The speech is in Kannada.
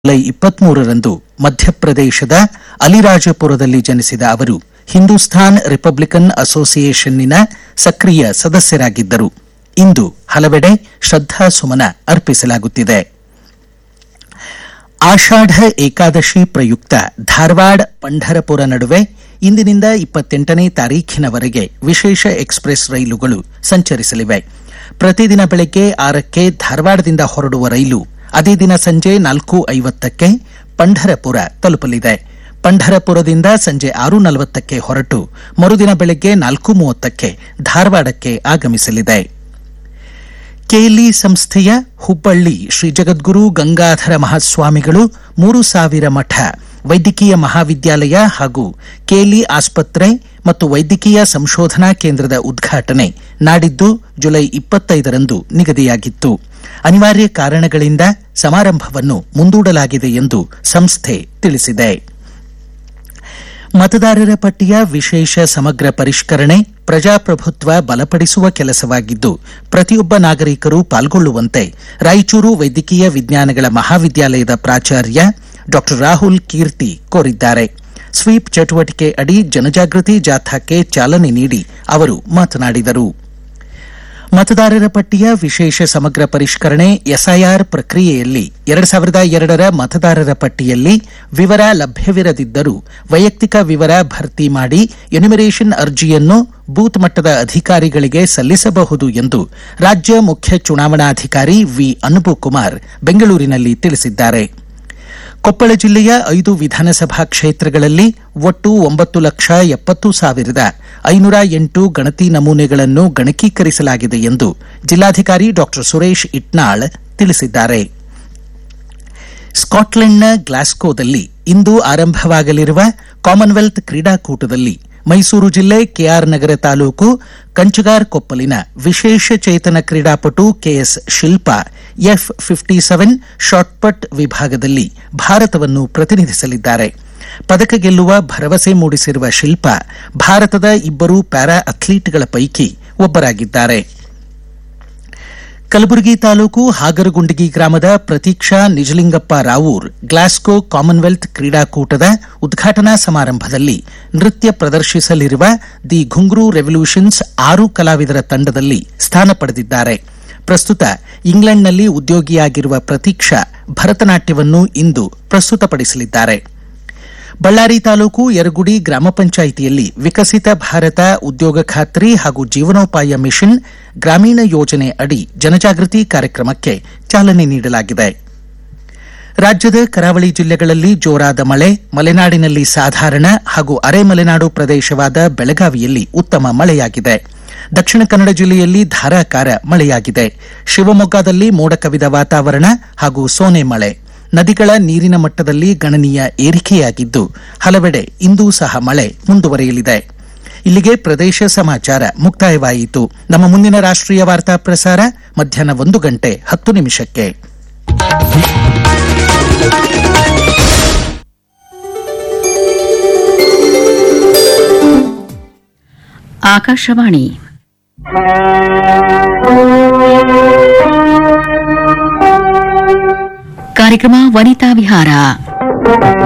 ಜುಲೈ ಇಪ್ಪತ್ಮೂರರಂದು ಮಧ್ಯಪ್ರದೇಶದ ಅಲಿರಾಜಪುರದಲ್ಲಿ ಜನಿಸಿದ ಅವರು ಹಿಂದೂಸ್ತಾನ್ ರಿಪಬ್ಲಿಕನ್ ಅಸೋಸಿಯೇಷನ್ನಿನ ಸಕ್ರಿಯ ಸದಸ್ಯರಾಗಿದ್ದರು ಇಂದು ಹಲವೆಡೆ ಶ್ರದ್ಧಾಸುಮನ ಅರ್ಪಿಸಲಾಗುತ್ತಿದೆ ಆಷಾಢ ಏಕಾದಶಿ ಪ್ರಯುಕ್ತ ಧಾರವಾಡ ಪಂಢರಪುರ ನಡುವೆ ಇಂದಿನಿಂದ ಇಪ್ಪತ್ತೆಂಟನೇ ತಾರೀಖಿನವರೆಗೆ ವಿಶೇಷ ಎಕ್ಸ್ಪ್ರೆಸ್ ರೈಲುಗಳು ಸಂಚರಿಸಲಿವೆ ಪ್ರತಿದಿನ ಬೆಳಗ್ಗೆ ಆರಕ್ಕೆ ಧಾರವಾಡದಿಂದ ಹೊರಡುವ ರೈಲು ಅದೇ ದಿನ ಸಂಜೆ ನಾಲ್ಕು ಐವತ್ತಕ್ಕೆ ಪಂಢರಪುರ ತಲುಪಲಿದೆ ಪಂಢರಪುರದಿಂದ ಸಂಜೆ ಆರು ನಲವತ್ತಕ್ಕೆ ಹೊರಟು ಮರುದಿನ ಬೆಳಗ್ಗೆ ನಾಲ್ಕು ಮೂವತ್ತಕ್ಕೆ ಧಾರವಾಡಕ್ಕೆ ಆಗಮಿಸಲಿದೆ ಕೆಎಲ್ಇ ಸಂಸ್ಥೆಯ ಹುಬ್ಬಳ್ಳಿ ಶ್ರೀ ಜಗದ್ಗುರು ಗಂಗಾಧರ ಮಹಾಸ್ವಾಮಿಗಳು ಮೂರು ಸಾವಿರ ಮಠ ವೈದ್ಯಕೀಯ ಮಹಾವಿದ್ಯಾಲಯ ಹಾಗೂ ಕೆಎಲ್ಇ ಆಸ್ಪತ್ರೆ ಮತ್ತು ವೈದ್ಯಕೀಯ ಸಂಶೋಧನಾ ಕೇಂದ್ರದ ಉದ್ಘಾಟನೆ ನಾಡಿದ್ದು ಜುಲೈ ಇಪ್ಪತ್ತೈದರಂದು ನಿಗದಿಯಾಗಿತ್ತು ಅನಿವಾರ್ಯ ಕಾರಣಗಳಿಂದ ಸಮಾರಂಭವನ್ನು ಮುಂದೂಡಲಾಗಿದೆ ಎಂದು ಸಂಸ್ಥೆ ತಿಳಿಸಿದೆ ಮತದಾರರ ಪಟ್ಟಿಯ ವಿಶೇಷ ಸಮಗ್ರ ಪರಿಷ್ಕರಣೆ ಪ್ರಜಾಪ್ರಭುತ್ವ ಬಲಪಡಿಸುವ ಕೆಲಸವಾಗಿದ್ದು ಪ್ರತಿಯೊಬ್ಬ ನಾಗರಿಕರು ಪಾಲ್ಗೊಳ್ಳುವಂತೆ ರಾಯಚೂರು ವೈದ್ಯಕೀಯ ವಿಜ್ಞಾನಗಳ ಮಹಾವಿದ್ಯಾಲಯದ ಪ್ರಾಚಾರ್ಯ ಡಾ ರಾಹುಲ್ ಕೀರ್ತಿ ಕೋರಿದ್ದಾರೆ ಸ್ವೀಪ್ ಚಟುವಟಿಕೆ ಅಡಿ ಜನಜಾಗೃತಿ ಜಾಥಾಕ್ಕೆ ಚಾಲನೆ ನೀಡಿ ಅವರು ಮಾತನಾಡಿದರು ಮತದಾರರ ಪಟ್ಟಿಯ ವಿಶೇಷ ಸಮಗ್ರ ಪರಿಷ್ಕರಣೆ ಎಸ್ಐಆರ್ ಪ್ರಕ್ರಿಯೆಯಲ್ಲಿ ಎರಡು ಸಾವಿರದ ಎರಡರ ಮತದಾರರ ಪಟ್ಟಿಯಲ್ಲಿ ವಿವರ ಲಭ್ಯವಿರದಿದ್ದರೂ ವೈಯಕ್ತಿಕ ವಿವರ ಭರ್ತಿ ಮಾಡಿ ಎನ್ಯುಮರೇಷನ್ ಅರ್ಜಿಯನ್ನು ಬೂತ್ ಮಟ್ಟದ ಅಧಿಕಾರಿಗಳಿಗೆ ಸಲ್ಲಿಸಬಹುದು ಎಂದು ರಾಜ್ಯ ಮುಖ್ಯ ಚುನಾವಣಾಧಿಕಾರಿ ವಿ ಅನುಪಕುಮಾರ್ ಬೆಂಗಳೂರಿನಲ್ಲಿ ತಿಳಿಸಿದ್ದಾರೆ ಕೊಪ್ಪಳ ಜಿಲ್ಲೆಯ ಐದು ವಿಧಾನಸಭಾ ಕ್ಷೇತ್ರಗಳಲ್ಲಿ ಒಟ್ಟು ಒಂಬತ್ತು ಲಕ್ಷ ಎಪ್ಪತ್ತು ಸಾವಿರದ ಐನೂರ ಎಂಟು ಗಣತಿ ನಮೂನೆಗಳನ್ನು ಗಣಕೀಕರಿಸಲಾಗಿದೆ ಎಂದು ಜಿಲ್ಲಾಧಿಕಾರಿ ಡಾ ಸುರೇಶ್ ಇಟ್ನಾಳ್ ತಿಳಿಸಿದ್ದಾರೆ ಸ್ಕಾಟ್ಲೆಂಡ್ನ ಗ್ಲಾಸ್ಕೋದಲ್ಲಿ ಇಂದು ಆರಂಭವಾಗಲಿರುವ ಕಾಮನ್ವೆಲ್ತ್ ಕ್ರೀಡಾಕೂಟದಲ್ಲಿ ಮೈಸೂರು ಜಿಲ್ಲೆ ಕೆಆರ್ ನಗರ ತಾಲೂಕು ಕಂಚಗಾರ್ ಕೊಪ್ಪಲಿನ ವಿಶೇಷ ಚೇತನ ಕ್ರೀಡಾಪಟು KS Shilpa F fifty seven shot put ವಿಭಾಗದಲ್ಲಿ ಭಾರತವನ್ನು ಪ್ರತಿನಿಧಿಸಲಿದ್ದಾರೆ ಪದಕ ಗೆಲ್ಲುವ ಭರವಸೆ ಮೂಡಿಸಿರುವ ಶಿಲ್ಪಾ ಭಾರತದ ಇಬ್ಬರು ಪ್ಯಾರಾ ಅಥ್ಲೀಟ್ಗಳ ಪೈಕಿ ಒಬ್ಬರಾಗಿದ್ದಾರೆ ಕಲಬುರಗಿ ತಾಲೂಕು ಹಾಗರಗುಂಡಗಿ ಗ್ರಾಮದ ಪ್ರತೀಕ್ಷಾ ನಿಜಲಿಂಗಪ್ಪ ರಾವೂರ್ ಗ್ಲಾಸ್ಗೋ ಕಾಮನ್ವೆಲ್ತ್ ಕ್ರೀಡಾಕೂಟದ ಉದ್ಘಾಟನಾ ಸಮಾರಂಭದಲ್ಲಿ ನೃತ್ಯ ಪ್ರದರ್ಶಿಸಲಿರುವ ದಿ ಘುಂಗ್ರು ರೆವಲ್ಯೂಷನ್ಸ್ ಆರು ಕಲಾವಿದರ ತಂಡದಲ್ಲಿ ಸ್ಥಾನ ಪಡೆದಿದ್ದಾರೆ ಪ್ರಸ್ತುತ ಇಂಗ್ಲೆಂಡ್ನಲ್ಲಿ ಉದ್ಯೋಗಿಯಾಗಿರುವ ಪ್ರತೀಕ್ಷಾ ಭರತನಾಟ್ಯವನ್ನು ಇಂದು ಪ್ರಸ್ತುತಪಡಿಸಲಿದ್ದಾರೆ ಬಳ್ಳಾರಿ ತಾಲೂಕು ಯರಗುಡಿ ಗ್ರಾಮ ಪಂಚಾಯಿತಿಯಲ್ಲಿ ವಿಕಸಿತ ಭಾರತ ಉದ್ಯೋಗ ಖಾತ್ರಿ ಹಾಗೂ ಜೀವನೋಪಾಯ ಮಿಷನ್ ಗ್ರಾಮೀಣ ಯೋಜನೆ ಅಡಿ ಜನಜಾಗೃತಿ ಕಾರ್ಯಕ್ರಮಕ್ಕೆ ಚಾಲನೆ ನೀಡಲಾಗಿದೆ ರಾಜ್ಯದ ಕರಾವಳಿ ಜಿಲ್ಲೆಗಳಲ್ಲಿ ಜೋರಾದ ಮಳೆ ಮಲೆನಾಡಿನಲ್ಲಿ ಸಾಧಾರಣ ಹಾಗೂ ಅರೆ ಮಲೆನಾಡು ಪ್ರದೇಶವಾದ ಬೆಳಗಾವಿಯಲ್ಲಿ ಉತ್ತಮ ಮಳೆಯಾಗಿದೆ ದಕ್ಷಿಣ ಕನ್ನಡ ಜಿಲ್ಲೆಯಲ್ಲಿ ಧಾರಾಕಾರ ಮಳೆಯಾಗಿದೆ ಶಿವಮೊಗ್ಗದಲ್ಲಿ ಮೋಡ ಕವಿದ ವಾತಾವರಣ ಹಾಗೂ ಸೋನೆ ಮಳೆ ನದಿಗಳ ನೀರಿನ ಮಟ್ಟದಲ್ಲಿ ಗಣನೀಯ ಏರಿಕೆಯಾಗಿದ್ದು ಹಲವೆಡೆ ಇಂದೂ ಸಹ ಮಳೆ ಮುಂದುವರಿಯಲಿದೆ ಇಲ್ಲಿಗೆ ಪ್ರದೇಶ ಸಮಾಚಾರ ಮುಕ್ತಾಯವಾಯಿತು ನಮ್ಮ ಮುಂದಿನ ರಾಷ್ಟ್ರೀಯ ವಾರ್ತಾ ಪ್ರಸಾರ ಮಧ್ಯಾಹ್ನ ಒಂದು ಗಂಟೆ ಹತ್ತು ನಿಮಿಷಕ್ಕೆ ಆಕಾಶವಾಣಿ ಕಾರ್ಯಕ್ರಮ ವನಿತಾ ವಿಹಾರ